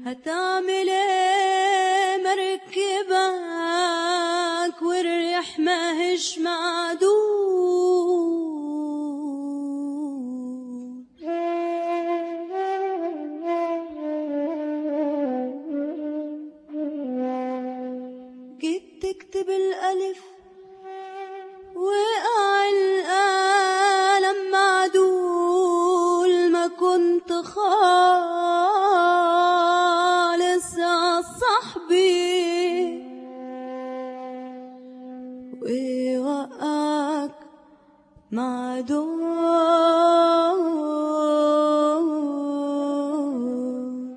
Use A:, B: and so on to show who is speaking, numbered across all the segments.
A: هتعمل ايه مركبك والريح ماهش معدود جيت تكتب الألف وقع القلم معدول ما كنت خالص يا صاحبي ووقعك معدول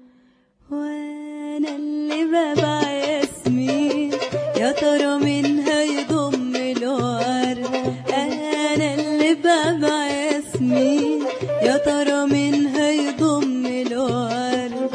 A: وانا اللي ببع ياسمين يا ترى مين هيضم الورد انا اللي ببع ياسمين يا ترى مين هيضم الورد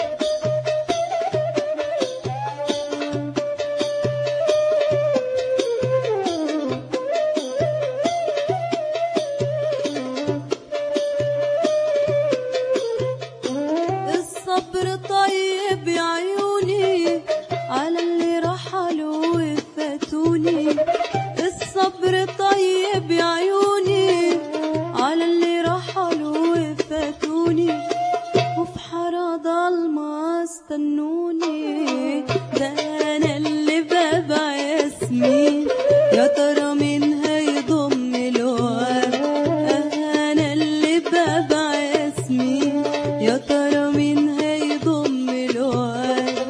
A: الصبر طيب يا عيوني على اللي رحلوا وفاتوني الصبر طيب يا عيوني على اللي رحلوا وفاتوني وفي حارة ضلمة استنوني ده انا اللي ببع ياسمين يا ترى مين هيضم الورد انا اللي ببع ياسمين يا ترى مين هيضم الورد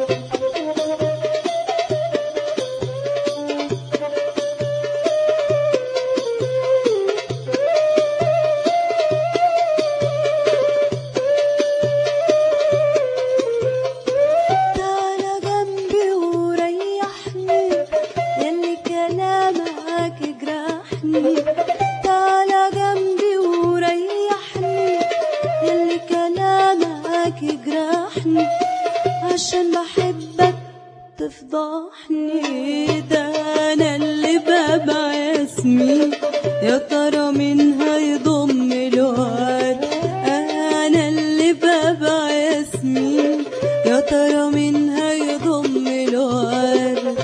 A: تعالى جنبي وريحني يلي كلامك جرحني تعالى جنبي وريحني يلي كلامك جرحني عشان بحبك تفضحني ده انا اللي ببع ياسمين يا ترى مين هيضم الورد انا اللي ببع ياسمين يا ترى مين هيضم الورد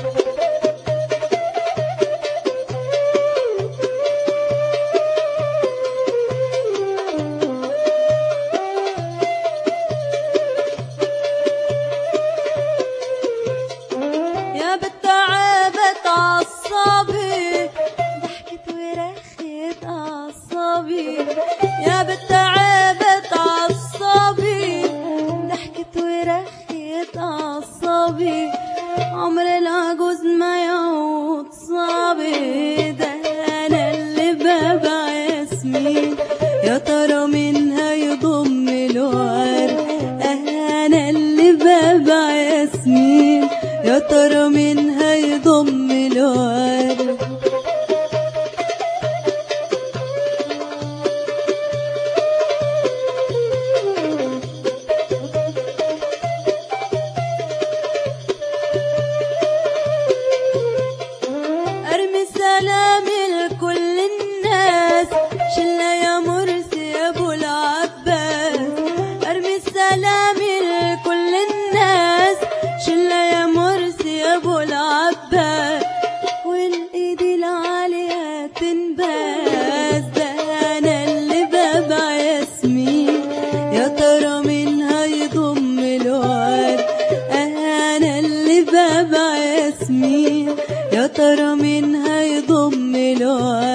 A: يا بتعبت عصابي ضحكت ورخت أعصابي يا بتعبت عصابي ضحكت ورخت أعصابي عمر العجوز ما يعود صابي ده أنا اللي ببع ياسمين يا ترى مين هيضم الورد أنا اللي ببع ياسمين يا ترى مين هيضم الورد ارمي سلامي لكل الناس شلة يا مرسي يا ابو العباس ارمي سلامي لكل الناس شلة يا مرسي يا ابو العباس والايد العالية تنباس ده انا اللي ببع ياسمين يا ترى مين هيضم الورد انا اللي ببع ياسمين يا ترى مين هيضم الورد